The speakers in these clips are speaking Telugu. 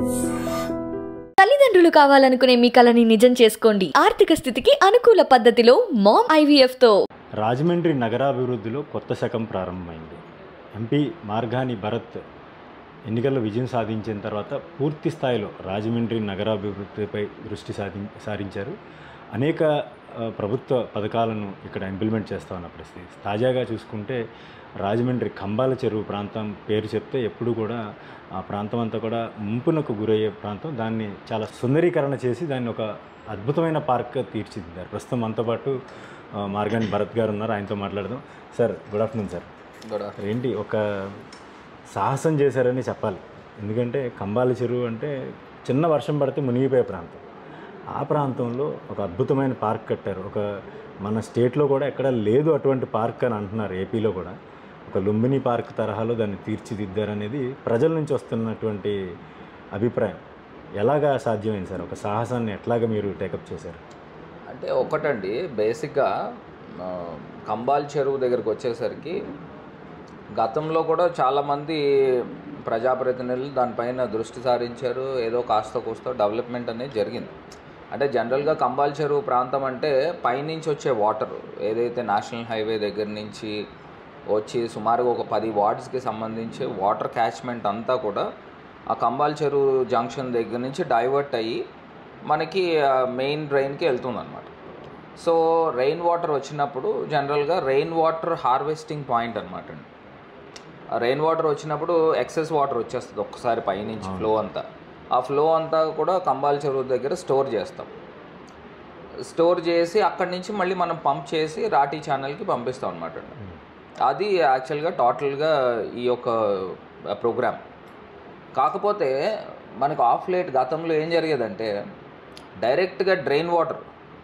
తల్లిదండ్రులు కావాలనుకునే మీ కలని నిజం చేసుకోండి ఆర్థిక స్థితికి అనుకూల పద్ధతిలో మామ్ ఐవీఎఫ్ తో రాజమండ్రి నగరాభివృద్ధిలో కొత్త శకం ప్రారంభమైంది ఎంపీ మార్గాని భరత్ ఎన్నికల్లో విజయం సాధించిన తర్వాత పూర్తి స్థాయిలో రాజమండ్రి నగరాభివృద్ధిపై దృష్టి సాధి సారించారు అనేక ఆ, ప్రభుత్వ పథకాలను ఇక్కడ ఇంప్లిమెంట్ చేస్తా ఉన్న పరిస్థితి తాజాగా చూసుకుంటే రాజమండ్రి కంబాల చెరువు ప్రాంతం పేరు చెప్తే ఎప్పుడు కూడా ఆ ప్రాంతం అంతా కూడా ముంపునకు గురయ్యే ప్రాంతం దాన్ని చాలా సుందరీకరణ చేసి దాన్ని ఒక అద్భుతమైన పార్క్ తీర్చిదిద్దారు ప్రస్తుతం మనతో పాటు ఆ, మార్గాని భరత్ గారు ఉన్నారు ఆయనతో మాట్లాడదాం సార్ గుడ్ ఆఫ్టర్నూన్ సార్ కూడా ఏంటి ఒక సాహసం చేశారని చెప్పాలి ఎందుకంటే కంబాల చెరువు అంటే చిన్న వర్షం పడితే మునిగిపోయే ప్రాంతం ఆ ప్రాంతంలో ఒక అద్భుతమైన పార్క్ కట్టారు ఒక మన స్టేట్లో కూడా ఎక్కడ లేదు అటువంటి పార్క్ అని అంటున్నారు ఏపీలో కూడా ఒక లుంబిని పార్క్ తరహాలో దాన్ని తీర్చిదిద్దారనేది ప్రజల నుంచి వస్తున్నటువంటి అభిప్రాయం ఎలాగా సాధ్యమైంది సార్ ఒక సాహసాన్ని ఎట్లాగా మీరు టేకప్ చేశారు అంటే ఒకటండి బేసిక్గా ఆ, కంబాల్ చెరువు దగ్గరకు వచ్చేసరికి గతంలో కూడా చాలామంది ప్రజాప్రతినిధులు దానిపైన దృష్టి సారించారు ఏదో కాస్త కూస్త డెవలప్మెంట్ అనేది జరిగింది అంటే జనరల్గా కంబాల్ చెరువు ప్రాంతం అంటే పైనుంచి వచ్చే వాటర్ ఏదైతే నేషనల్ హైవే దగ్గర నుంచి వచ్చి సుమారుగా ఒక పది వార్డ్స్కి సంబంధించి వాటర్ క్యాచ్మెంట్ అంతా కూడా ఆ కంబాల్ చెరువు జంక్షన్ దగ్గర నుంచి డైవర్ట్ అయ్యి మనకి మెయిన్ డ్రైన్కి వెళ్తుందన్నమాట సో రెయిన్ వాటర్ వచ్చినప్పుడు జనరల్గా రెయిన్ వాటర్ హార్వెస్టింగ్ పాయింట్ అనమాట అండి ఆ రెయిన్ వాటర్ వచ్చినప్పుడు ఎక్సెస్ వాటర్ వచ్చేస్తుంది ఒక్కసారి పైనుంచి ఫ్లో అంతా ఆ ఫ్లో అంతా కూడా కంబాల్ చెరువు దగ్గర స్టోర్ చేస్తాం స్టోర్ చేసి అక్కడి నుంచి మళ్ళీ మనం పంప్ చేసి రాటీ ఛానల్కి పంపిస్తాం అనమాట అది యాక్చువల్గా టోటల్గా ఈ యొక్క ప్రోగ్రామ్ కాకపోతే మనకు ఆఫ్ లేట్ గతంలో ఏం జరిగేదంటే డైరెక్ట్గా డ్రైన్ వాటర్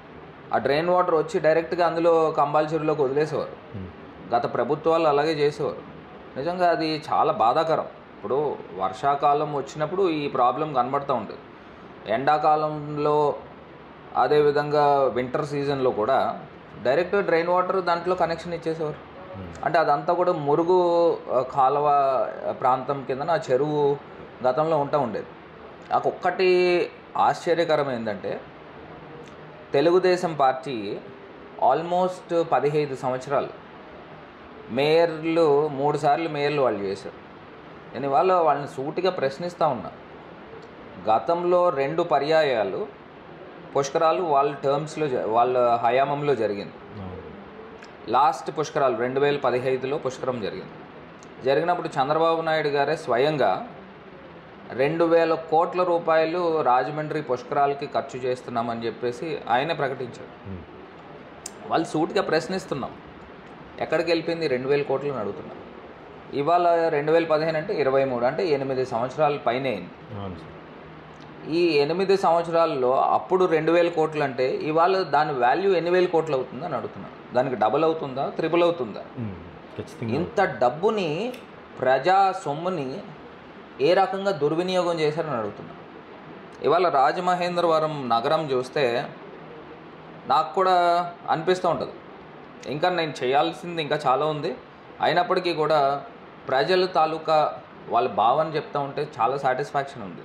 ఆ డ్రైన్ వాటర్ వచ్చి డైరెక్ట్గా అందులో కంబాల్ చెరువులోకి వదిలేసేవారు గత ప్రభుత్వాలు అలాగే చేసేవారు నిజంగా అది చాలా బాధాకరం ఇప్పుడు వర్షాకాలం వచ్చినప్పుడు ఈ ప్రాబ్లం కనబడుతూ ఉంటుంది ఎండాకాలంలో అదేవిధంగా వింటర్ సీజన్లో కూడా డైరెక్ట్ డ్రైన్ వాటర్ దాంట్లో కనెక్షన్ ఇచ్చేసేవారు అంటే అదంతా కూడా మురుగు ఆ, కాలువ ఆ, ప్రాంతం కింద ఆ చెరువు గతంలో ఉంటూ ఉండేది నాకు ఒక్కటి ఆశ్చర్యకరం ఏంటంటే తెలుగుదేశం పార్టీ ఆల్మోస్ట్ పదిహేను సంవత్సరాలు మేయర్లు మూడు సార్లు మేయర్లు వాళ్ళు చేశారు నేను ఇవాళ వాళ్ళని సూటిగా ప్రశ్నిస్తూ ఉన్నా గతంలో రెండు పర్యాయాలు పుష్కరాలు వాళ్ళ టర్మ్స్లో జ- వాళ్ళ హయామంలో జరిగింది లాస్ట్ పుష్కరాలు రెండు వేల పదిహేదులో పుష్కరం జరిగింది జరిగినప్పుడు చంద్రబాబు నాయుడు గారే స్వయంగా రెండు వేల కోట్ల రూపాయలు రాజమండ్రి పుష్కరాలకి ఖర్చు చేస్తున్నామని చెప్పేసి ఆయనే ప్రకటించారు వాళ్ళు సూటిగా ప్రశ్నిస్తున్నాం ఎక్కడికి వెళ్ళిపోయింది రెండు వేల కోట్లు అని అడుగుతున్నాం ఇవాళ రెండు వేల పదిహేను అంటే ఇరవై మూడు అంటే ఎనిమిది సంవత్సరాల పైనే అయింది అవును సార్ ఈ ఎనిమిది సంవత్సరాల్లో అప్పుడు రెండు వేల కోట్లు అంటే ఇవాళ దాని వాల్యూ ఎన్ని వేల కోట్లు అవుతుందా అని అడుగుతున్నాను దానికి డబుల్ అవుతుందా త్రిబుల్ అవుతుందా ఉమ్, ఖచ్చితంగా ఇంత డబ్బుని ప్రజా సొమ్ముని ఏ రకంగా దుర్వినియోగం చేశారని అడుగుతున్నాను ఇవాళ రాజమహేంద్రవరం నగరం చూస్తే నాకు కూడా అనిపిస్తూ ఉంటుంది ఇంకా నేను చేయాల్సింది ఇంకా చాలా ఉంది అయినప్పటికీ కూడా ప్రజల తాలూకా వాళ్ళ భావన చెప్తా ఉంటే చాలా సాటిస్ఫాక్షన్ ఉంది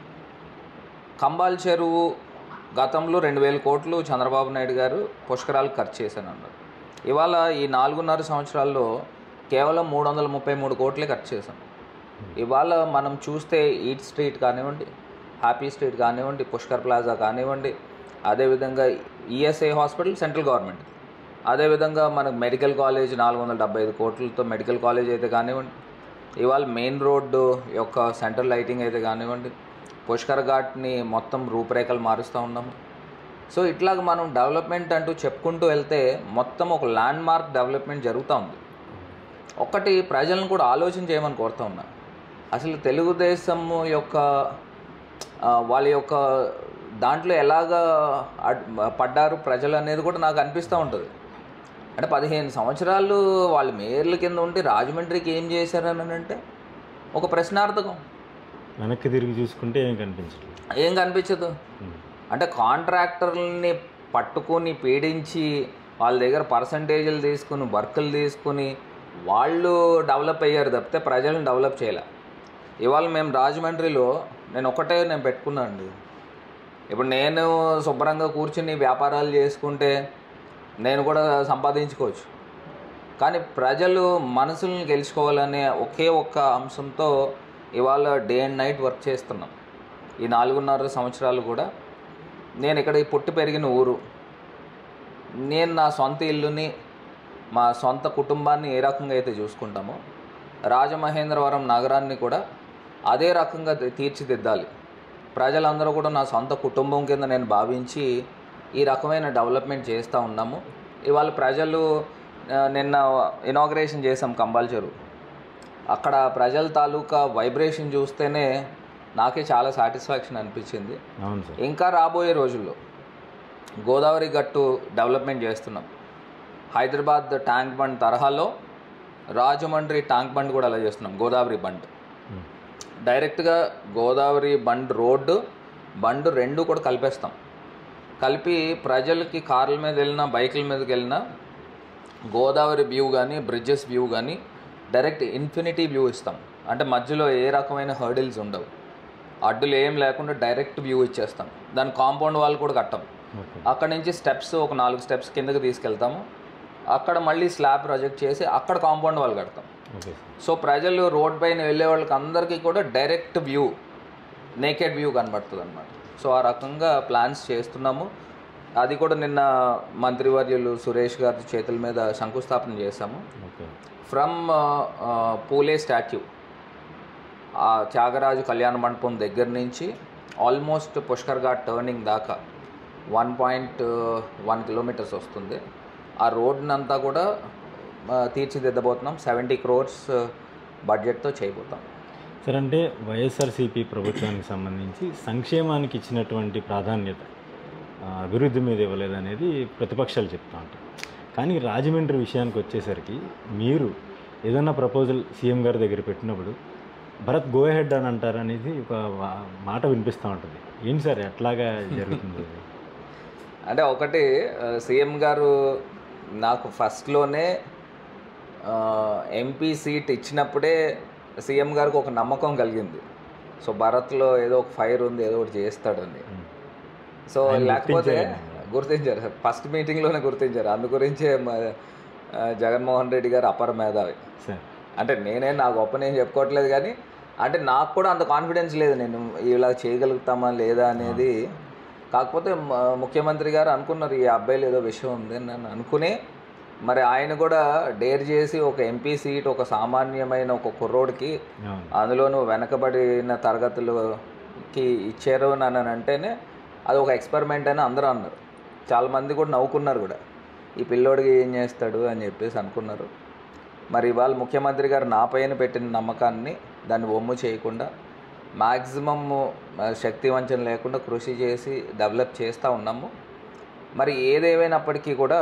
కంబాల్ చెరువు గతంలో రెండు వేల కోట్లు చంద్రబాబు నాయుడు గారు పుష్కరాలు ఖర్చు చేశాను అన్నారు ఇవాళ ఈ నాలుగున్నర సంవత్సరాల్లో కేవలం మూడు వందల ముప్పై మూడు కోట్లే ఖర్చు చేశాం ఇవాళ మనం చూస్తే ఈట్ స్ట్రీట్ కానివ్వండి హ్యాపీ స్ట్రీట్ కానివ్వండి పుష్కర్ ప్లాజా కానివ్వండి అదేవిధంగా ఈఎస్ఐ హాస్పిటల్ సెంట్రల్ గవర్నమెంట్ అదేవిధంగా మనకు మెడికల్ కాలేజ్ నాలుగు వందల డెబ్బై ఐదు కోట్లతో మెడికల్ కాలేజ్ అయితే కానివ్వండి ఇవాళ మెయిన్ రోడ్డు యొక్క సెంట్రల్ లైటింగ్ అయితే కానివ్వండి పుష్కర్ ఘాట్ని మొత్తం రూపురేఖలు మారుస్తూ ఉన్నాము సో ఇట్లాగ మనం డెవలప్మెంట్ అంటూ చెప్పుకుంటూ వెళ్తే మొత్తం ఒక ల్యాండ్ మార్క్ డెవలప్మెంట్ జరుగుతూ ఉంది ఒక్కటి ప్రజలను కూడా ఆలోచన చేయమని కోరుతా ఉన్నా అసలు తెలుగుదేశం యొక్క ఆ, వాళ్ళ యొక్క దాంట్లో ఎలాగా అడ్- పడ్డారు ప్రజలు అనేది కూడా నాకు అనిపిస్తూ ఉంటుంది అంటే పదిహేను సంవత్సరాలు వాళ్ళు మేయర్ల కింద ఉండి రాజమండ్రికి ఏం చేశారని అంటే ఒక ప్రశ్నార్థకం వెనక్కి తిరిగి చూసుకుంటే ఏం కనిపించట్లేదు ఏం కనిపించదు ఉమ్. అంటే కాంట్రాక్టర్ని పట్టుకొని పీడించి వాళ్ళ దగ్గర పర్సంటేజీలు తీసుకుని వర్కులు తీసుకుని వాళ్ళు డెవలప్ అయ్యారు తప్పితే ప్రజలను డెవలప్ చేయలే ఇవాళ మేము రాజమండ్రిలో నేను ఒకటే నేను పెట్టుకున్నా అండి ఇప్పుడు నేను శుభ్రంగా కూర్చుని వ్యాపారాలు చేసుకుంటే నేను కూడా సంపాదించుకోవచ్చు కానీ ప్రజలు మనసులను గెలుచుకోవాలనే ఒకే ఒక్క అంశంతో ఇవాళ డే అండ్ నైట్ వర్క్ చేస్తున్నాం ఈ నాలుగున్నర సంవత్సరాలు కూడా నేను ఇక్కడ ఈ పుట్టి పెరిగిన ఊరు నేను నా సొంత ఇల్లుని మా సొంత కుటుంబాన్ని ఏ రకంగా అయితే చూసుకుంటామో రాజమహేంద్రవరం నగరాన్ని కూడా అదే రకంగా తీ- తీర్చిదిద్దాలి ప్రజలందరూ కూడా నా సొంత కుటుంబం కింద నేను భావించి ఈ రకమైన డెవలప్మెంట్ చేస్తూ ఉన్నాము ఇవాళ ప్రజలు ఆ, నిన్న ఇనాగ్రేషన్ చేసాం కంబాల్ చెరువు అక్కడ ప్రజల తాలూకా వైబ్రేషన్ చూస్తేనే నాకే చాలా సాటిస్ఫాక్షన్ అనిపించింది అవును సార్ ఇంకా రాబోయే రోజుల్లో గోదావరి గట్టు డెవలప్మెంట్ చేస్తున్నాం హైదరాబాద్ ట్యాంక్ బండ్ తరహాలో రాజమండ్రి ట్యాంక్ బండ్ కూడా అలా చేస్తున్నాం గోదావరి బండ్ ఉమ్. డైరెక్ట్గా గోదావరి బండ్ రోడ్డు బండ్ రెండు కూడా కలిపేస్తాం కలిపి ప్రజలకి కార్ల మీద వెళ్ళినా బైకుల మీదకి వెళ్ళినా గోదావరి వ్యూ కానీ బ్రిడ్జెస్ వ్యూ కానీ డైరెక్ట్ ఇన్ఫినిటీ వ్యూ ఇస్తాం అంటే మధ్యలో ఏ రకమైన హర్డిల్స్ ఉండవు అడ్డులు ఏం లేకుండా డైరెక్ట్ వ్యూ ఇచ్చేస్తాం దాని కాంపౌండ్ వాళ్ళు కూడా కట్టాం ఓకే అక్కడ నుంచి స్టెప్స్ ఒక నాలుగు స్టెప్స్ కిందకి తీసుకెళ్తాము అక్కడ మళ్ళీ స్లాబ్ ప్రొజెక్ట్ చేసి అక్కడ కాంపౌండ్ వాళ్ళు కడతాం ఓకే సార్ సో ప్రజలు రోడ్ పైన వెళ్ళే వాళ్ళకి అందరికీ కూడా డైరెక్ట్ వ్యూ నేకెడ్ వ్యూ కనబడుతుంది అనమాట సో ఆ రకంగా ప్లాన్స్ చేస్తున్నాము అది కూడా నిన్న మంత్రివర్యులు సురేష్ గారి చేతుల మీద శంకుస్థాపన చేశాము ఓకే ఫ్రమ్ పూలే స్టాచ్యూ ఆ త్యాగరాజు కళ్యాణ మండపం దగ్గర నుంచి ఆల్మోస్ట్ పుష్కర్ ఘాట్ టర్నింగ్ దాకా వన్ పాయింట్ వన్ కిలోమీటర్స్ వస్తుంది ఆ రోడ్ని అంతా కూడా ఆ, తీర్చిదిద్దబోతున్నాం సెవెంటీ క్రోర్స్ బడ్జెట్తో చేయబోతాం సార్ అంటే వైఎస్ఆర్సీపీ ప్రభుత్వానికి సంబంధించి సంక్షేమానికి ఇచ్చినటువంటి ప్రాధాన్యత ఆ, అభివృద్ధి మీద ఇవ్వలేదనేది ప్రతిపక్షాలు చెప్తా ఉంటాయి కానీ రాజమండ్రి విషయానికి వచ్చేసరికి మీరు ఏదన్నా ప్రపోజల్ సీఎం గారి దగ్గర పెట్టినప్పుడు భరత్ గో హెడ్ అని అంటారు అనేది ఒక వా- మాట వినిపిస్తూ ఉంటుంది ఏంటి సార్ ఎట్లాగా జరుగుతుంది ఇది? అంటే ఒకటి సీఎం గారు నాకు ఫస్ట్లోనే ఎంపీ సీట్ ఇచ్చినప్పుడే సీఎం గారికి ఒక నమ్మకం కలిగింది సో భారత్లో ఏదో ఒక ఫైర్ ఉంది ఏదో ఒకటి చేస్తాడని ఉమ్. సో ఆయన లేకపోతే గుర్తించారు. గుర్తించారు ఫస్ట్ మీటింగ్లోనే గుర్తించారు అందు గురించే మ- ఆ, జగన్మోహన్ రెడ్డి గారు అపర మేధావి సార్ అంటే నేనే నా గొప్ప నేను చెప్పుకోవట్లేదు కానీ అంటే నాకు కూడా అంత కాన్ఫిడెన్స్ లేదు నేను ఇలా చేయగలుగుతామా లేదా అనేది కాకపోతే మ- ముఖ్యమంత్రి గారు అనుకున్నారు ఈ అబ్బాయిలు ఏదో విషయం ఉంది అని నన్ను అనుకుని మరి ఆయన కూడా డేర్ చేసి ఒక ఎంపీ సీట్ ఒక సామాన్యమైన ఒక కుర్రోడికి అవును అందులోనూ వెనకబడిన తరగతులకి ఇచ్చారు అని అంటేనే అది ఒక ఎక్స్పెరిమెంట్ అని అందరూ అన్నారు చాలామంది కూడా నవ్వుకున్నారు కూడా ఈ పిల్లోడికి ఏం చేస్తాడు అని చెప్పేసి అనుకున్నారు మరి ఇవాళ ముఖ్యమంత్రి గారు నా పైన పెట్టిన నమ్మకాన్ని దాన్ని ఒమ్ము చేయకుండా మ్యాక్సిమమ్ శక్తి వంచన లేకుండా కృషి చేసి డెవలప్ చేస్తూ ఉన్నాము మరి ఏదేమైనప్పటికీ కూడా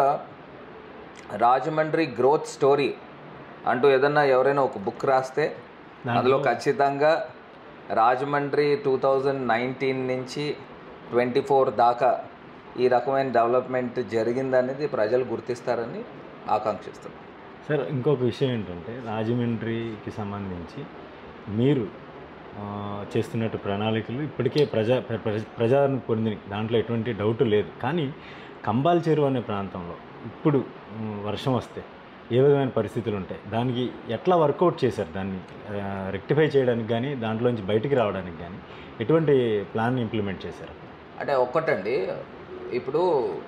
రాజమండ్రి గ్రోత్ స్టోరీ అంటూ ఏదన్నా ఎవరైనా ఒక బుక్ రాస్తే అందులో ఖచ్చితంగా రాజమండ్రి టూ థౌజండ్ నైన్టీన్ నుంచి ట్వంటీ ఫోర్ దాకా ఈ రకమైన డెవలప్మెంట్ జరిగిందనేది ప్రజలు గుర్తిస్తారని ఆకాంక్షిస్తున్నాను సార్ ఇంకొక విషయం ఏంటంటే రాజమండ్రికి సంబంధించి మీరు ఆ, చేస్తున్నట్టు ప్రణాళికలు ఇప్పటికే ప్రజా ప్ర- ప్ర- ప్రజాదరణ పొందిన దాంట్లో ఎటువంటి డౌట్ లేదు కానీ కంబాల్ చెరువు అనే ప్రాంతంలో ఇప్పుడు ఉమ్, వర్షం వస్తే ఏ విధమైన పరిస్థితులు ఉంటాయి దానికి ఎట్లా వర్కౌట్ చేశారు దాన్ని రెక్టిఫై చేయడానికి కానీ దాంట్లోంచి బయటికి రావడానికి కానీ ఎటువంటి ప్లాన్ ఇంప్లిమెంట్ చేశారు అంటే ఒక్కటండి ఇప్పుడు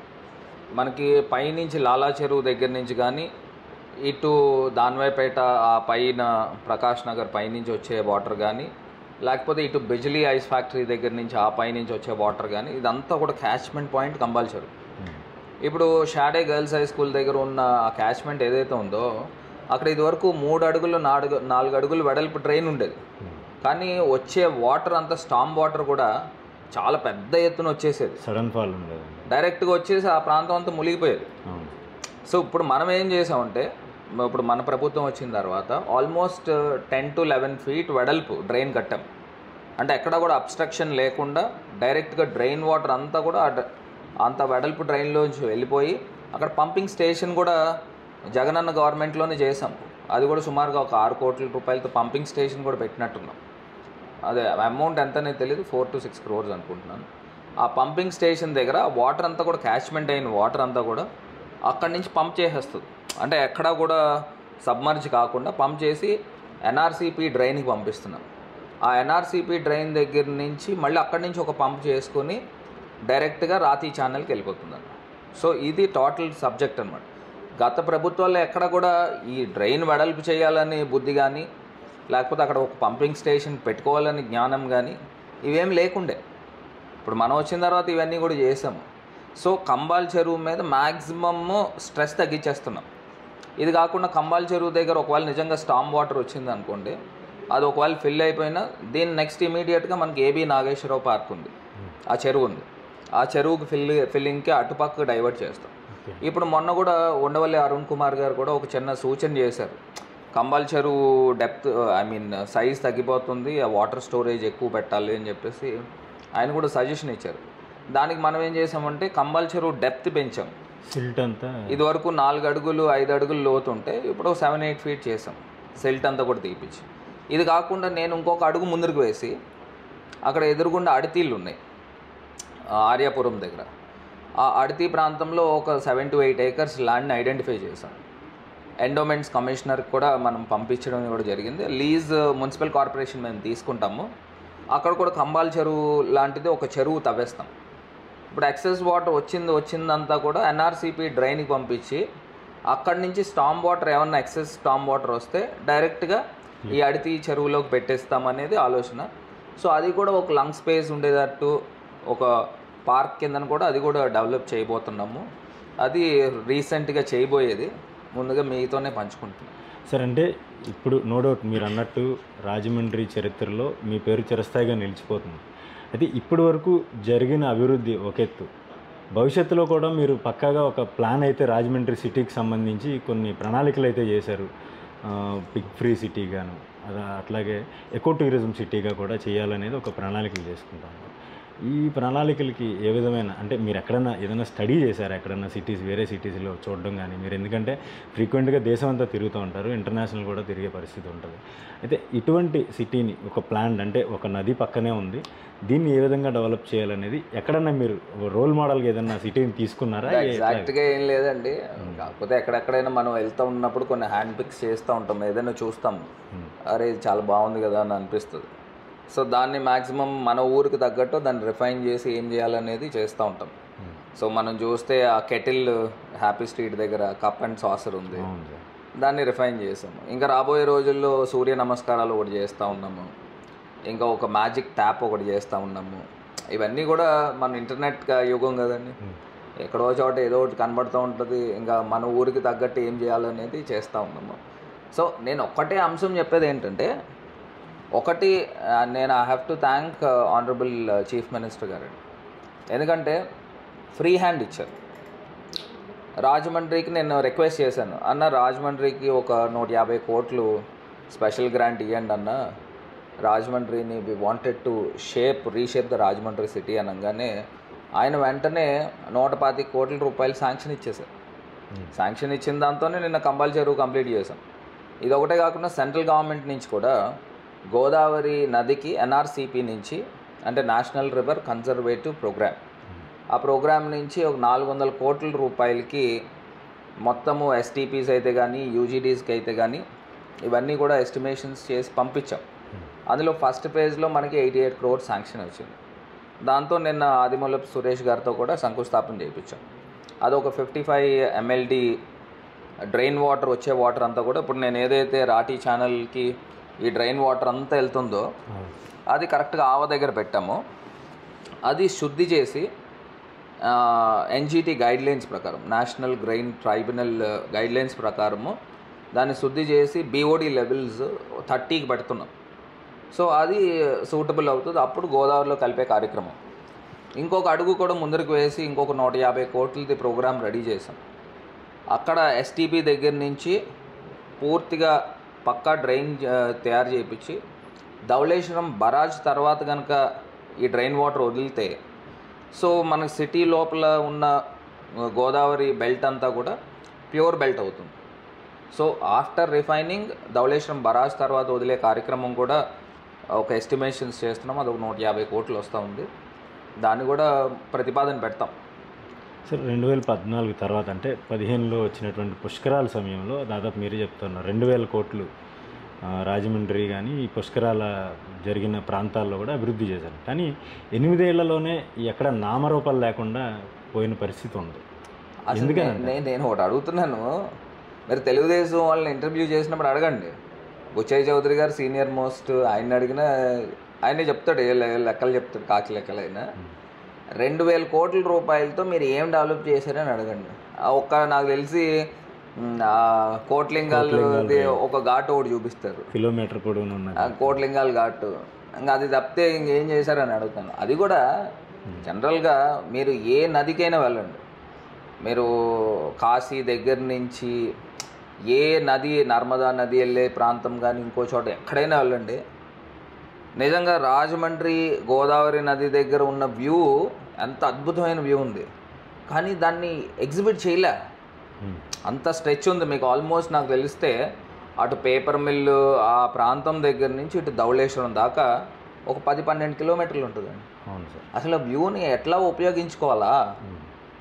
మనకి పైనుంచి లాలా చెరువు దగ్గర నుంచి కానీ ఇటు దాన్వాయిపేట ఆ పైన ప్రకాష్ నగర్ పైనుంచి వచ్చే వాటర్ కానీ లేకపోతే ఇటు బిజిలీ ఐస్ ఫ్యాక్టరీ దగ్గర నుంచి ఆ పైనుంచి వచ్చే వాటర్ కానీ ఇదంతా కూడా క్యాచ్మెంట్ పాయింట్ కంబాల్ చెరువు ఉమ్, ఇప్పుడు షాడే గర్ల్స్ హై స్కూల్ దగ్గర ఉన్న ఆ క్యాచ్మెంట్ ఏదైతే ఉందో అక్కడ ఇదివరకు మూడు అడుగులు నాలుగు నాలుగు అడుగులు వెడల్పు ట్రైన్ ఉండేది ఉమ్. కానీ వచ్చే వాటర్ అంతా స్టామ్ వాటర్ కూడా చాలా పెద్ద ఎత్తున వచ్చేసేది సడన్ ఫాల్ ఉండదు డైరెక్ట్గా వచ్చేసి ఆ ప్రాంతం అంతా మునిగిపోయేది అవును సో ఇప్పుడు మనం ఏం చేసామంటే ఇప్పుడు మన ప్రభుత్వం వచ్చిన తర్వాత almost ten to eleven feet వెడల్పు డ్రైన్ కట్టాం అంటే ఎక్కడ కూడా అబ్స్ట్రక్షన్ లేకుండా డైరెక్ట్గా డ్రైన్ వాటర్ అంతా కూడా ఆ డ- అంత వెడల్పు డ్రైన్లోంచి వెళ్ళిపోయి అక్కడ పంపింగ్ స్టేషన్ కూడా జగనన్న గవర్నమెంట్లోనే చేసాం అది కూడా సుమారుగా ఒక ఆరు కోట్ల రూపాయలతో పంపింగ్ స్టేషన్ కూడా పెట్టినట్టున్నాం అదే అమౌంట్ ఎంతనే తెలియదు ఫోర్ టు సిక్స్ క్రోర్స్ అనుకుంటున్నాను ఆ పంపింగ్ స్టేషన్ దగ్గర వాటర్ అంతా కూడా క్యాచ్మెంట్ అయిన వాటర్ అంతా కూడా అక్కడి నుంచి పంప్ చేసేస్తుంది అంటే ఎక్కడా కూడా సబ్మర్జ్ కాకుండా పంప్ చేసి ఎన్ఆర్సీపీ డ్రైన్కి పంపిస్తున్నాం ఆ ఎన్ఆర్సీపీ డ్రైన్ దగ్గర నుంచి మళ్ళీ అక్కడి నుంచి ఒక పంప్ చేసుకొని డైరెక్ట్గా రాతి ఛానల్కి వెళ్ళిపోతుంది సో ఇది టోటల్ సబ్జెక్ట్ అనమాట గత ప్రభుత్వాల్లో ఎక్కడ కూడా ఈ డ్రైన్ వెడల్పు చేయాలని బుద్ధి కానీ లేకపోతే అక్కడ ఒక పంపింగ్ స్టేషన్ పెట్టుకోవాలని జ్ఞానం కానీ ఇవేం లేకుండే ఇప్పుడు మనం వచ్చిన తర్వాత ఇవన్నీ కూడా చేసాము సో కంబాల్ చెరువు మీద మ్యాక్సిమమ్ స్ట్రెస్ తగ్గించేస్తున్నాం ఇది కాకుండా కంబాల్ చెరువు దగ్గర ఒకవేళ నిజంగా స్టామ్ వాటర్ వచ్చింది అనుకోండి అది ఒకవేళ ఫిల్ అయిపోయినా దీని నెక్స్ట్ ఇమీడియట్గా మనకి ఏబీ నాగేశ్వరరావు పార్క్ ఉంది ఆ చెరువు ఉంది ఆ చెరువుకి ఫిల్ ఫిల్లింగ్కి అటుపక్క డైవర్ట్ చేస్తాం ఇప్పుడు మొన్న కూడా ఉండవల్లి అరుణ్ కుమార్ గారు కూడా ఒక చిన్న సూచన చేశారు కంబాల్ చెరువు డెప్త్ ఐ మీన్ సైజ్ తగ్గిపోతుంది ఆ వాటర్ స్టోరేజ్ ఎక్కువ పెట్టాలి అని చెప్పేసి ఆయన కూడా సజెషన్ ఇచ్చారు దానికి మనం ఏం చేసామంటే కంబాల్ చెరువు డెప్త్ పెంచాం సిల్ట్ అంతా ఇదివరకు నాలుగు అడుగులు ఐదు అడుగులు లోతు ఉంటే ఇప్పుడు సెవెన్ ఎయిట్ ఫీట్ చేసాం సెల్ట్ అంతా కూడా తీపిచ్చి ఇది కాకుండా నేను ఇంకొక అడుగు ముందుకు వేసి అక్కడ ఎదురుగుండా అడితీళ్ళు ఉన్నాయి ఆ, ఆర్యాపురం దగ్గర ఆ అడితి ప్రాంతంలో ఒక సెవెన్ టు ఎయిట్ ఏకర్స్ ల్యాండ్ని ఐడెంటిఫై చేశాం ఎండోమెంట్స్ కమిషనర్కి కూడా మనం పంపించడం కూడా జరిగింది లీజ్ మున్సిపల్ కార్పొరేషన్ మేము తీసుకుంటాము అక్కడ కూడా కంబాల్ చెరువు లాంటిది ఒక చెరువు తవ్వేస్తాం ఇప్పుడు ఎక్సెస్ వాటర్ వచ్చింది వచ్చిందంతా కూడా ఎన్ఆర్సీపీ డ్రైన్కి పంపించి అక్కడి నుంచి స్టామ్ వాటర్ ఏమన్నా ఎక్సెస్ స్టామ్ వాటర్ వస్తే డైరెక్ట్గా ఈ అడితి చెరువులోకి పెట్టేస్తామనేది ఆలోచన సో అది కూడా ఒక లంగ్ స్పేస్ ఉండేటట్టు ఒక పార్క్ కిందన కూడా అది కూడా డెవలప్ చేయబోతున్నాము అది రీసెంట్గా చేయబోయేది ముందుగా మీతోనే పంచుకుంటున్నాం సార్ అంటే ఇప్పుడు నో డౌట్ మీరు అన్నట్టు రాజమండ్రి చరిత్రలో మీ పేరు చిరస్థాయిగా నిలిచిపోతుంది అయితే ఇప్పటి వరకు జరిగిన అభివృద్ధి ఒక ఎత్తు భవిష్యత్తులో కూడా మీరు పక్కాగా ఒక ప్లాన్ అయితే రాజమండ్రి సిటీకి సంబంధించి కొన్ని ప్రణాళికలు అయితే చేశారు పిక్ ఫ్రీ సిటీగాను అలా అట్లాగే ఎకో టూరిజం సిటీగా కూడా చేయాలనేది ఒక ప్రణాళికలు చేసుకుంటాము ఈ ప్రణాళికలకి ఏ విధమైన అంటే మీరు ఎక్కడన్నా ఏదైనా స్టడీ చేశారా ఎక్కడన్నా సిటీస్ వేరే సిటీస్లో చూడడం కానీ మీరు ఎందుకంటే ఫ్రీక్వెంట్గా దేశం అంతా తిరుగుతూ ఉంటారు ఇంటర్నేషనల్ కూడా తిరిగే పరిస్థితి ఉంటుంది అయితే ఇటువంటి సిటీని ఒక ప్లాన్ అంటే ఒక నది పక్కనే ఉంది దీన్ని ఏ విధంగా డెవలప్ చేయాలనేది ఎక్కడన్నా మీరు రోల్ మోడల్గా ఏదన్నా సిటీని తీసుకున్నారా ఏ- ఎగ్జాక్ట్గా ఏం లేదండి కాకపోతే ఎక్కడెక్కడైనా మనం వెళ్తూ ఉన్నప్పుడు కొన్ని హ్యాండ్ పిక్స్ చేస్తూ ఉంటాం ఏదైనా చూస్తాం అరే ఇది చాలా బాగుంది కదా అని అనిపిస్తుంది సో దాన్ని మ్యాక్సిమం మన ఊరికి తగ్గట్టు దాన్ని రిఫైన్ చేసి ఏం చేయాలనేది చేస్తూ ఉంటాం సో మనం చూస్తే ఆ కెటిల్ హ్యాపీ స్ట్రీట్ దగ్గర కప్ అండ్ సాసర్ ఉంది అవును సార్ దాన్ని రిఫైన్ చేసాము ఇంకా రాబోయే రోజుల్లో సూర్య నమస్కారాలు ఒకటి చేస్తూ ఉన్నాము ఇంకా ఒక మ్యాజిక్ ట్యాప్ ఒకటి చేస్తూ ఉన్నాము ఇవన్నీ కూడా మన ఇంటర్నెట్ క- యుగం కదండి ఎక్కడో చోట ఏదో ఒకటి కనబడుతూ ఉంటుంది ఇంకా మన ఊరికి తగ్గట్టు ఏం చేయాలనేది చేస్తూ ఉన్నాము సో నేను ఒక్కటే అంశం చెప్పేది ఏంటంటే ఒకటి ఆ, నేను I have to thank honourable chief minister గారు ఎందుకంటే ఫ్రీ హ్యాండ్ ఇచ్చారు రాజమండ్రికి నేను రిక్వెస్ట్ చేశాను అన్న రాజమండ్రికి ఒక నూట యాభై కోట్లు స్పెషల్ గ్రాంట్ ఇవ్వండి అన్న రాజమండ్రిని we wanted to shape reshape the Rajahmundry city అనగానే ఆయన వెంటనే నూట పాతి కోట్ల రూపాయలు శాంక్షన్ ఇచ్చేశారు శాంక్షన్ ఇచ్చిన దాంతోనే నిన్న కంబాల్ చెరువు కంప్లీట్ చేశాం ఇది ఒకటే కాకుండా సెంట్రల్ గవర్నమెంట్ నుంచి కూడా గోదావరి నదికి ఎన్ఆర్సిపి నుంచి అంటే నేషనల్ రివర్ కన్జర్వేటివ్ ప్రోగ్రామ్ ఆ ప్రోగ్రామ్ నుంచి ఒక నాలుగు వందల కోట్ల రూపాయలకి మొత్తము ఎస్టీపీస్ అయితే కానీ యూజీడీస్కి అయితే కానీ ఇవన్నీ కూడా ఎస్టిమేషన్స్ చేసి పంపించాం అందులో ఫస్ట్ ఫేజ్లో మనకి ఎయిటీ ఎయిట్ క్రోర్స్ శాంక్షన్ వచ్చింది దాంతో నిన్న ఆదిమూలపు సురేష్ గారితో కూడా శంకుస్థాపన చేయించాం అదొక fifty five MLD drain water వచ్చే వాటర్ అంతా కూడా ఇప్పుడు నేను ఏదైతే రాటీ ఛానల్కి ఈ డ్రైన్ వాటర్ అంతా వెళ్తుందో అవును. అది కరెక్ట్గా ఆవ దగ్గర పెట్టాము అది శుద్ధి చేసి ఎన్జిటి గైడ్లైన్స్ ప్రకారం నేషనల్ గ్రెయిన్ ట్రైబ్యునల్ గైడ్లైన్స్ ప్రకారము దాన్ని శుద్ధి చేసి బీఓడి లెవెల్స్ థర్టీకి పెడుతున్నాం సో అది సూటబుల్ అవుతుంది అప్పుడు గోదావరిలో కలిపే కార్యక్రమం ఇంకొక అడుగు కూడా ముందరికి వేసి ఇంకొక నూట యాభై కోట్లది ప్రోగ్రామ్ రెడీ చేసాం అక్కడ ఎస్టీపీ దగ్గర నుంచి పూర్తిగా పక్కా డ్రైన్ ఆ, తయారు చేయించి ధవళేశ్వరం బరాజ్ తర్వాత కనుక ఈ డ్రైన్ వాటర్ వదిలితే సో మన సిటీ లోపల ఉన్న ఆ, గోదావరి బెల్ట్ అంతా కూడా ప్యూర్ బెల్ట్ అవుతుంది so after refining Dowleswaram barrage తర్వాత వదిలే కార్యక్రమం కూడా ఒక ఎస్టిమేషన్స్ చేస్తున్నాం అది ఒక నూట యాభై కోట్లు వస్తూ ఉంది దాన్ని కూడా ప్రతిపాదన పెడతాం సార్ రెండు వేల పద్నాలుగు తర్వాత అంటే పదిహేనులో వచ్చినటువంటి పుష్కరాల సమయంలో దాదాపు మీరే చెప్తున్నారు రెండు వేల కోట్లు ఆ, రాజమండ్రి కానీ ఈ పుష్కరాల జరిగిన ప్రాంతాల్లో కూడా అభివృద్ధి చేశారు కానీ ఎనిమిదేళ్లలోనే ఎక్కడ నామరూపాలు లేకుండా పోయిన పరిస్థితి ఉంది అసలు ఎందుకని నే- నేను నేను ఒకటి అడుగుతున్నాను మీరు తెలుగుదేశం వాళ్ళని ఇంటర్వ్యూ చేసినప్పుడు అడగండి బుచ్చయ్య చౌదరి గారు సీనియర్ మోస్ట్ ఆయన అడిగినా ఆయనే చెప్తాడు ఏ లె- లెక్కలు చెప్తాడు కాకి లెక్కలైనా రెండు వేల కోట్ల రూపాయలతో మీరు ఏం డెవలప్ చేశారని అడగండి ఆ ఒక్క నాకు తెలిసి మ్, ఆ కోట్లింగాలు ఒక ఘాట్ ఒకటి చూపిస్తారు కిలోమీటర్ పొడవున ఉన్నది ఆ కోట్లింగాల ఘాటు ఇంకా అది తప్పితే ఇంకేం చేశారని అడుగుతాను అది కూడా జనరల్గా మీరు ఏ నదికైనా వెళ్ళండి మీరు కాశీ దగ్గర నుంచి ఏ నది నర్మదా నది వెళ్ళే ప్రాంతం కానీ ఇంకో చోట ఎక్కడైనా వెళ్ళండి నిజంగా రాజమండ్రి గోదావరి నది దగ్గర ఉన్న వ్యూ ఎంత అద్భుతమైన వ్యూ ఉంది కానీ దాన్ని ఎగ్జిబిట్ చేయలే ఉమ్. అంత స్ట్రెచ్ ఉంది మీకు ఆల్మోస్ట్ నాకు తెలిస్తే అటు పేపర్ మిల్లు ఆ ప్రాంతం దగ్గర నుంచి ఇటు ధవళేశ్వరం దాకా ఒక పది పన్నెండు కిలోమీటర్లు ఉంటుందండి అవును సార్ అసలు ఆ వ్యూని ఎట్లా ఉపయోగించుకోవాలా ఉమ్.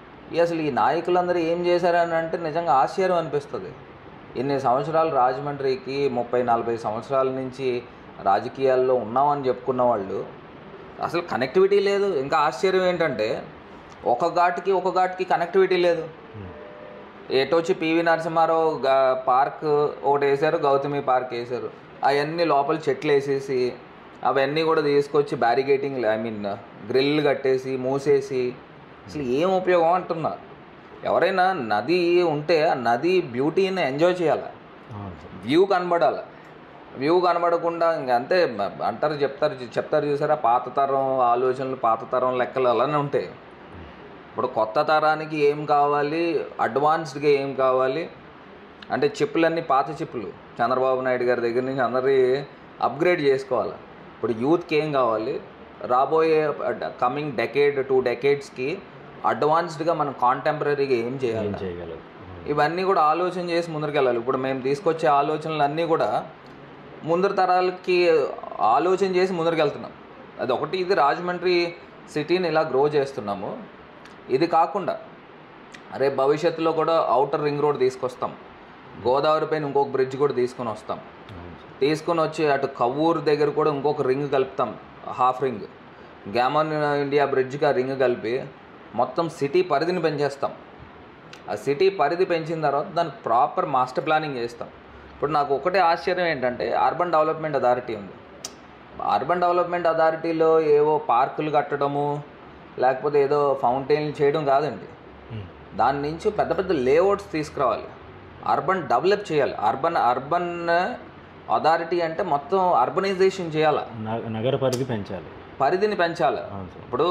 ఈ అసలు ఈ నాయకులందరూ ఏం చేశారని అంటే నిజంగా ఆశ్చర్యం అనిపిస్తుంది ఇన్ని సంవత్సరాలు రాజమండ్రికి ముప్పై నలభై సంవత్సరాల నుంచి రాజకీయాల్లో ఉన్నామని చెప్పుకున్న వాళ్ళు అసలు కనెక్టివిటీ లేదు ఇంకా ఆశ్చర్యం ఏంటంటే ఒక ఘాట్కి ఒక ఘాట్కి కనెక్టివిటీ లేదు ఉమ్. ఏటొచ్చి పివి నరసింహారావు గా- పార్క్ ఒకటి వేశారు గౌతమి పార్క్ వేశారు అవన్నీ లోపల చెట్లు వేసేసి అవన్నీ కూడా తీసుకొచ్చి బ్యారిగేటింగ్ ఐ మీన్ గ్రిల్ కట్టేసి మూసేసి అసలు ఏం ఉపయోగం అంటున్నా ఎవరైనా నది ఉంటే ఆ నది బ్యూటీని ఎంజాయ్ చేయాలి అవును సార్ వ్యూ కనబడాలి వ్యూ కనబడకుండా ఇంక అంతే మ- అంటారు చెప్తారు చెప్తారు చూసారా పాత తరం ఆలోచనలు పాత తరం లెక్కలు అలానే ఉంటాయి ఇప్పుడు కొత్త తరానికి ఏం కావాలి అడ్వాన్స్డ్గా ఏం కావాలి అంటే చిప్పులన్నీ పాత చిప్పులు చంద్రబాబు నాయుడు గారి దగ్గర నుంచి అందరి అప్గ్రేడ్ చేసుకోవాలి ఇప్పుడు యూత్కి ఏం కావాలి రాబోయే కమింగ్ డెకేడ్ టూ డెకేడ్స్కి అడ్వాన్స్డ్గా మనం కాంటెంపరీగా ఏం చేయాలి ఏం చేయగలరు అవును. ఇవన్నీ కూడా ఆలోచన చేసి ముందరికెళ్ళాలి ఇప్పుడు మేము తీసుకొచ్చే ఆలోచనలు అన్నీ కూడా ముందరి తరాలకి ఆలోచన చేసి ముందరికెళ్తున్నాం అది ఒకటి ఇది రాజమండ్రి సిటీని ఇలా గ్రో చేస్తున్నాము ఇది కాకుండా రేపు భవిష్యత్తులో కూడా అవుటర్ రింగ్ రోడ్ తీసుకొస్తాం గోదావరి పైన ఇంకొక బ్రిడ్జ్ కూడా తీసుకొని వస్తాం అవును సార్ తీసుకొని వచ్చి అటు కవ్వూరు దగ్గర కూడా ఇంకొక రింగ్ కలుపుతాం హాఫ్ రింగ్ గ్యామన్ ఇండియా బ్రిడ్జ్కి ఆ రింగ్ కలిపి మొత్తం సిటీ పరిధిని పెంచేస్తాం ఆ సిటీ పరిధి పెంచిన తర్వాత దానికి ప్రాపర్ మాస్టర్ ప్లానింగ్ చేస్తాం ఇప్పుడు నాకు ఒకటే ఆశ్చర్యం ఏంటంటే అర్బన్ డెవలప్మెంట్ అథారిటీ ఉంది అర్బన్ డెవలప్మెంట్ అథారిటీలో ఏవో పార్కులు కట్టడము లేకపోతే ఏదో ఫౌంటైన్లు చేయడం కాదండి ఉమ్. దాని నుంచి పెద్ద పెద్ద లేఅవుట్స్ తీసుకురావాలి అర్బన్ డెవలప్ చేయాలి అర్బన్ అర్బన్ అథారిటీ అంటే మొత్తం అర్బనైజేషన్ చేయాలి న- నగర పరిధి పెంచాలి పరిధిని పెంచాలి అవును సార్ ఇప్పుడు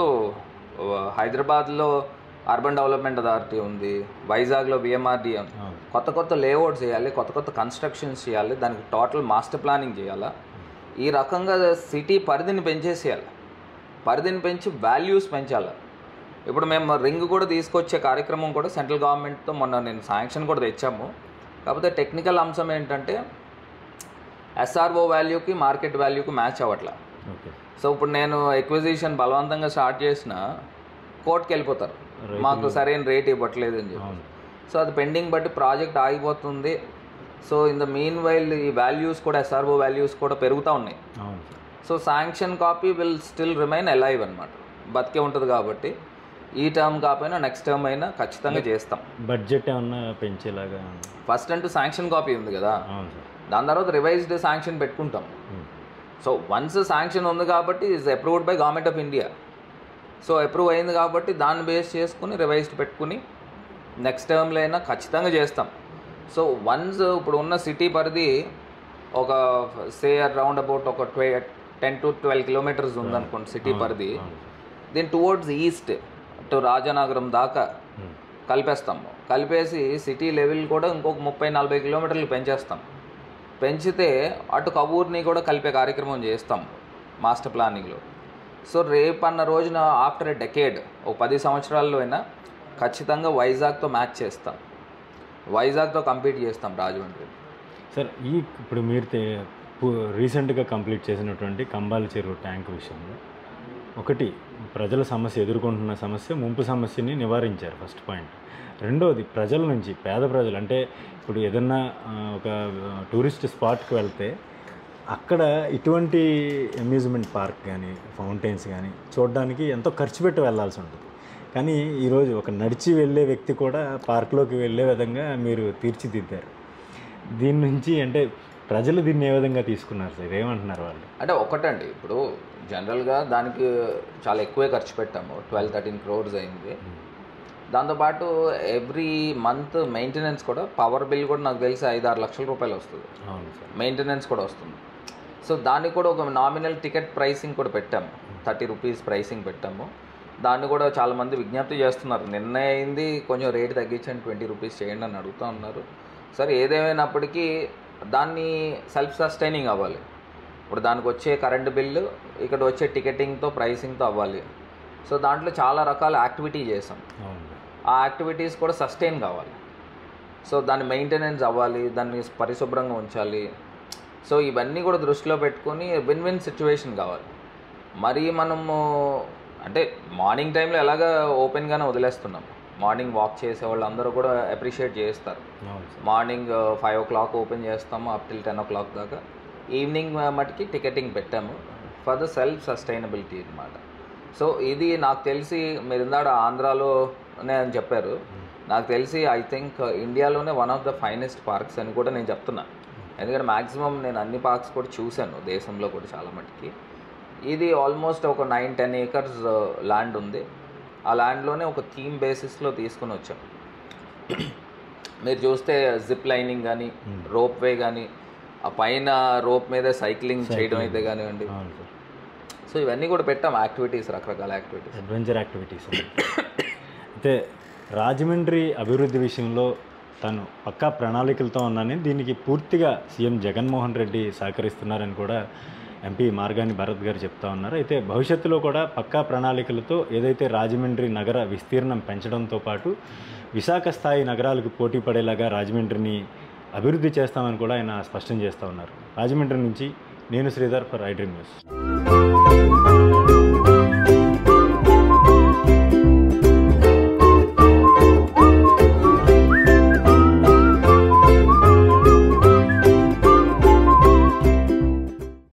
ఆ, హైదరాబాద్లో అర్బన్ డెవలప్మెంట్ అథారిటీ ఉంది వైజాగ్లో విఎంఆర్డీ ఉంది అవును కొత్త కొత్త లేఅవుట్స్ చేయాలి కొత్త కొత్త కన్స్ట్రక్షన్స్ చేయాలి దానికి టోటల్ మాస్టర్ ప్లానింగ్ చేయాలా ఈ రకంగా సిటీ పరిధిని పెంచేసేయాలి పరిధిని పెంచి వాల్యూస్ పెంచాలి ఇప్పుడు మేము రింగ్ కూడా తీసుకొచ్చే కార్యక్రమం కూడా సెంట్రల్ గవర్నమెంట్తో మొన్న నేను శాంక్షన్ కూడా తెచ్చాము కాకపోతే టెక్నికల్ అంశం ఏంటంటే ఎస్ఆర్ఓ వాల్యూకి మార్కెట్ వాల్యూకి మ్యాచ్ అవ్వట్లా ఓకే సో ఇప్పుడు నేను ఎక్విజిషన్ బలవంతంగా స్టార్ట్ చేసిన కోర్టుకి వెళ్ళిపోతారు రైతులు- మాకు సరైన రేట్ ఇవ్వట్లేదు అని చెప్పి అవును సో అది పెండింగ్ బట్టి ప్రాజెక్ట్ ఆగిపోతుంది so in the meanwhile ఈ వాల్యూస్ కూడా ఎస్ఆర్ఓ వాల్యూస్ కూడా పెరుగుతూ ఉన్నాయి అవును sir so sanction copy will still remain alive అనమాట బతికే ఉంటుంది కాబట్టి ఈ టర్మ్ కాకపోయినా నెక్స్ట్ టర్మ్ అయినా ఖచ్చితంగా చేస్తాం బడ్జెట్ ఏమన్నా పెంచేలాగా ఫస్ట్ అంటూ శాంక్షన్ కాపీ ఉంది కదా అవును సార్ దాని తర్వాత రివైజ్డ్ శాంక్షన్ పెట్టుకుంటాం ఉమ్. సో వన్స్ శాంక్షన్ ఉంది కాబట్టి is approved by government of India so approve అయింది కాబట్టి దాన్ని బేస్ చేసుకుని రివైజ్డ్ పెట్టుకుని నెక్స్ట్ టర్మ్లో అయినా ఖచ్చితంగా చేస్తాం సో వన్స్ ఇప్పుడు ఉన్న సిటీ పరిధి ఒక సే రౌండ్ అబౌట్ ఒక ట్వే టెన్ టు ట్వెల్వ్ కిలోమీటర్స్ ఉందనుకోండి సిటీ పరిధి అవును దీని టువర్డ్స్ ఈస్ట్ టు రాజానగరం దాకా ఉమ్. కలిపేస్తాము కలిపేసి సిటీ లెవెల్ కూడా ఇంకొక ముప్పై నలభై కిలోమీటర్లు పెంచేస్తాం పెంచితే అటు కబూర్ని కూడా కలిపే కార్యక్రమం చేస్తాం మాస్టర్ ప్లానింగ్లో సో రేపు అన్న రోజున ఆఫ్టర్ ఎ డెకేడ్ ఒక పది సంవత్సరాల్లో అయినా ఖచ్చితంగా వైజాగ్తో మ్యాచ్ చేస్తాం వైజాగ్తో కంపీట్ చేస్తాం రాజమండ్రి సార్ ఈ ఇప్పుడు మీరు తే- పు- రీసెంట్గా కంప్లీట్ చేసినటువంటి కంబాల చెరువు ట్యాంక్ విషయంలో ఒకటి ప్రజల సమస్య ఎదుర్కొంటున్న సమస్య ముంపు సమస్యని నివారించారు ఫస్ట్ పాయింట్ రెండోది ప్రజల నుంచి పేద ప్రజలు అంటే ఇప్పుడు ఏదన్నా ఆ, ఒక టూరిస్ట్ స్పాట్కి వెళ్తే అక్కడ ఇటువంటి అమ్యూజ్మెంట్ పార్క్ కానీ ఫౌంటైన్స్ కానీ చూడడానికి ఎంతో ఖర్చు పెట్టి వెళ్ళాల్సి ఉంటుంది కానీ ఈరోజు ఒక నడిచి వెళ్ళే వ్యక్తి కూడా పార్క్లోకి వెళ్ళే విధంగా మీరు తీర్చిదిద్దారు దీని నుంచి అంటే ప్రజలు దీన్ని ఏ విధంగా తీసుకున్నారు సార్ ఏమంటున్నారు వాళ్ళు అంటే ఒకటండి ఇప్పుడు జనరల్గా దానికి చాలా ఎక్కువే ఖర్చు పెట్టాము ట్వెల్వ్ థర్టీన్ క్రోర్స్ అయింది దాంతోపాటు ఎవ్రీ మంత్ మెయింటెనెన్స్ కూడా పవర్ బిల్ కూడా నాకు తెలిసి ఐదు ఆరు లక్షల రూపాయలు వస్తుంది అవును సార్ మెయింటెనెన్స్ కూడా వస్తుంది సో దానికి కూడా ఒక నామినల్ టికెట్ ప్రైసింగ్ కూడా పెట్టాము థర్టీ రూపీస్ ప్రైసింగ్ పెట్టాము దాన్ని కూడా చాలామంది విజ్ఞప్తి చేస్తున్నారు నిన్న అయింది కొంచెం రేట్ తగ్గించండి ట్వంటీ రూపీస్ చేయండి అని అడుగుతూ ఉన్నారు సరే ఏదేమైనప్పటికీ దాన్ని సెల్ఫ్ సస్టైనింగ్ అవ్వాలి ఇప్పుడు దానికి వచ్చే కరెంటు బిల్లు ఇక్కడ వచ్చే టికెటింగ్తో ప్రైసింగ్తో అవ్వాలి సో దాంట్లో చాలా రకాల యాక్టివిటీ చేసాం అవును ఆ యాక్టివిటీస్ కూడా సస్టైన్ కావాలి సో దాని మెయింటెనెన్స్ అవ్వాలి దాన్ని పరిశుభ్రంగా ఉంచాలి సో ఇవన్నీ కూడా దృష్టిలో పెట్టుకొని విన్ విన్ సిచ్యువేషన్ కావాలి మరి మనము అంటే మార్నింగ్ టైంలో ఎలాగ ఓపెన్గానే వదిలేస్తున్నాం మార్నింగ్ వాక్ చేసే వాళ్ళు అందరూ కూడా అప్రిషియేట్ చేస్తారు అవును sir morning five o'clock open చేస్తాము up till ten o'clock దాకా ఈవినింగ్ మటుకి టికెటింగ్ పెట్టాము ఫర్ ద సెల్ఫ్ సస్టైనబిలిటీ అనమాట సో ఇది నాకు తెలిసి మీరు ఇందాడ ఆంధ్రాలోనే అని చెప్పారు నాకు తెలిసి ఐ థింక్ ఇండియాలోనే one of the finest parks అని కూడా నేను చెప్తున్నా ఎందుకంటే మ్యాక్సిమం నేను అన్ని పార్క్స్ కూడా చూశాను దేశంలో కూడా చాలా మటుకి ఇది ఆల్మోస్ట్ ఒక నైన్ టెన్ ఏకర్స్ ల్యాండ్ ఉంది ఆ ల్యాండ్లోనే ఒక థీమ్ బేసిస్లో తీసుకుని వచ్చాం మీరు చూస్తే జిప్ లైనింగ్ కానీ రోప్ వే కానీ ఆ పైన రోప్ మీద సైక్లింగ్ చేయడం అయితే కానివ్వండి అవును సార్ సో ఇవన్నీ కూడా పెట్టాం యాక్టివిటీస్ రకరకాల యాక్టివిటీస్ అడ్వెంచర్ యాక్టివిటీస్ అయితే రాజమండ్రి అభివృద్ధి విషయంలో తను పక్కా ప్రణాళికలతో ఉన్నానని దీనికి పూర్తిగా సీఎం జగన్మోహన్ రెడ్డి సహకరిస్తున్నారని కూడా ఎంపీ మార్గాని భరత్ గారు చెప్తా ఉన్నారు అయితే భవిష్యత్తులో కూడా పక్కా ప్రణాళికలతో ఏదైతే రాజమండ్రి నగర విస్తీర్ణం పెంచడంతో పాటు విశాఖ స్థాయి నగరాలకు పోటీ పడేలాగా రాజమండ్రిని అభివృద్ధి చేస్తామని కూడా ఆయన స్పష్టం చేస్తూ ఉన్నారు రాజమండ్రి నుంచి నేను Sridhar for I dream news